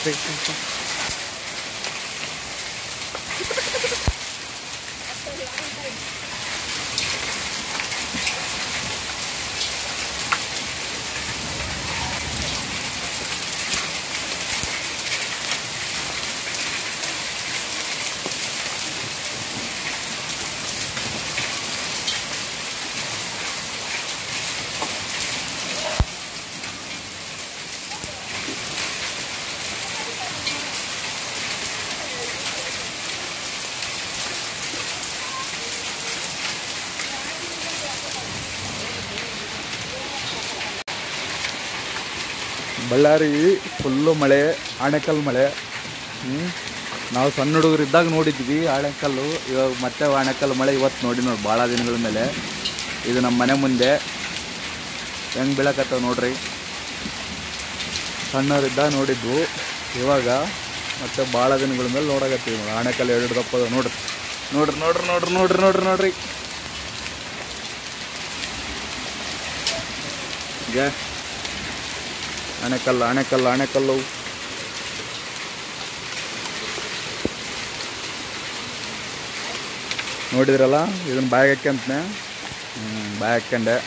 ತೆಗಿ ಬಳ್ಳಾರಿ ಫುಲ್ಲು ಮಳೆ ಆಣೆಕಲ್ಲು ಮಳೆ ಹ್ಮ್. ನಾವು ಸಣ್ಣ ಹುಡುಗರು ಇದ್ದಾಗ ನೋಡಿದ್ವಿ ಆಣೆಕಲ್ಲು ಇವಾಗ ಮತ್ತೆ ಆಣೆಕಲ್ಲು ಮಳೆ ಇವತ್ತು ನೋಡಿ ನೋಡಿ ಭಾಳ ದಿನಗಳ ಮೇಲೆ ಇದು ನಮ್ಮ ಮನೆ ಮುಂದೆ ಹೆಂಗೆ ಬೀಳಕತ್ತಾವ ನೋಡ್ರಿ ಸಣ್ಣವರಿದ್ದಾಗ ನೋಡಿದ್ವು ಇವಾಗ ಮತ್ತೆ ಭಾಳ ದಿನಗಳ ಮೇಲೆ ನೋಡಕತ್ತೀವಿ ನೋಡಿ ಆಣೆಕಲ್ಲು ಎರಡು ದಪ್ಪ ಅದಾವ ನೋಡ್ರಿ ನೋಡ್ರಿ ನೋಡ್ರಿ ನೋಡ್ರಿ ನೋಡ್ರಿ ನೋಡ್ರಿ ನೋಡ್ರಿ ಈಗ ಆಣೆಕಲ್ಲು ಆಣೆಕಲ್ಲು ಆಣೆಕಲ್ಲು ನೋಡಿದ್ರಲ್ಲ ಇದನ್ನ ಬಾಯಿಗೆ ಹಾಕ್ಯಂತನೆ ಹ್ಞೂ ಬಾಯಿ ಹಾಕ್ಯಂಡೆ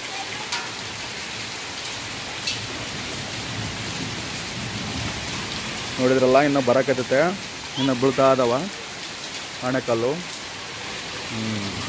ನೋಡಿದ್ರಲ್ಲ ಇನ್ನು ಬರಕತ್ತೈತೆ ಇನ್ನು ಬೀಳ್ತಾ ಅದಾವ ಆಣೆಕಲ್ಲು ಹ್ಞೂ